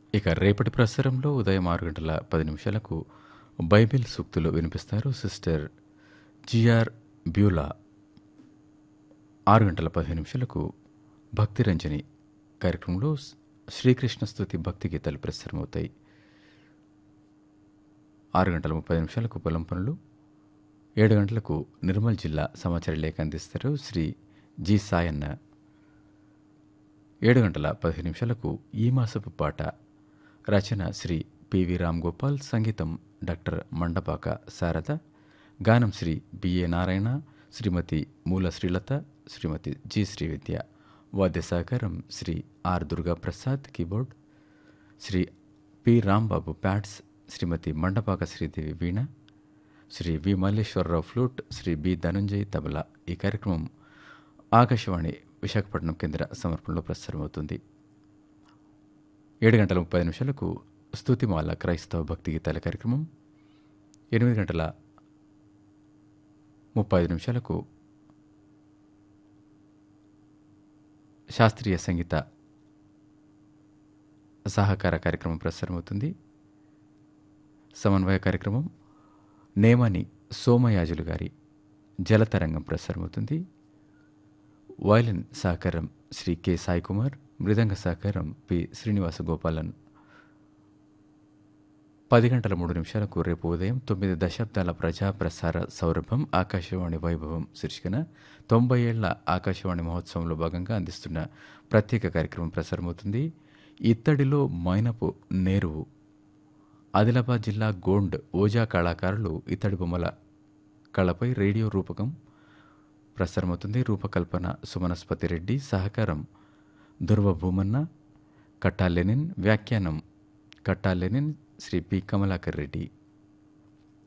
ఇక రేపటి ప్రసారంలో ఉదయం ఆరు గంటల పది నిమిషాలకు బైబిల్ సూక్తులు వినిపిస్తారు సిస్టర్ జిఆర్ బ్యూలా ఆరు గంటల పదిహేను నిమిషాలకు భక్తి రంజని కార్యక్రమంలో శ్రీకృష్ణ స్తుతి భక్తి గీతాలు ప్రసారమవుతాయి ఆరు గంటల ముప్పై నిమిషాలకు పొలం పనులు ఏడు గంటలకు నిర్మల్ జిల్లా సమాచార లేఖ అందిస్తారు శ్రీ జి సాయన్న ఏడు గంటల పదిహేను నిమిషాలకు ఈ మాసపు పాట రచన శ్రీ పివి రామ్ గోపాల్ సంగీతం డాక్టర్ మండపాక శారద గానం శ్రీ బిఏ నారాయణ శ్రీమతి మూల శ్రీలత శ్రీమతి జి శ్రీవిద్య వాద్య సహకారం Shri R Durga Prasad keyboard Shri P Rambabu pads Shrimati Mandapaka Sridevi వీణ Shri V Malleswararao flute Shri B Dhanunjay తబలా ఈ కార్యక్రమం ఆకాశవాణి విశాఖపట్నం కేంద్ర సమర్పణలో ప్రసారమవుతుంది ఏడు గంటల ముప్పై నిమిషాలకు స్తుతిమాల క్రైస్తవ భక్తి గీతాల కార్యక్రమం ఎనిమిది గంటల ముప్పై ఐదు నిమిషాలకు శాస్త్రీయ సంగీత సహకార కార్యక్రమం ప్రసారమవుతుంది సమన్వయ కార్యక్రమం నేమని సోమయాజులు గారి జలతరంగం ప్రసారమవుతుంది వయలిన్ సహకారం శ్రీ కె సాయి కుమార్ మృదంగ సహకారం పి శ్రీనివాస గోపాలన్ పది గంటల మూడు నిమిషాలకు రేపు ఉదయం తొమ్మిది దశాబ్దాల ప్రజా ప్రసార సౌరభం ఆకాశవాణి వైభవం శీర్షికన తొంభై ఏళ్ల ఆకాశవాణి మహోత్సవంలో భాగంగా అందిస్తున్న ప్రత్యేక కార్యక్రమం ప్రసారమవుతుంది ఇత్తడిలో మైనపు నేరువు ఆదిలాబాద్ జిల్లా గోండ్ ఓజా కళాకారులు ఇత్తడి బొమ్మల కళపై రేడియో రూపకం ప్రసారమవుతుంది రూపకల్పన సుమనస్పతి రెడ్డి సహకారం దుర్వ భూమన్న కట్టా లెనిన్ వ్యాఖ్యానం కట్టా లెనిన్ శ్రీ పి కమలాకర్ రెడ్డి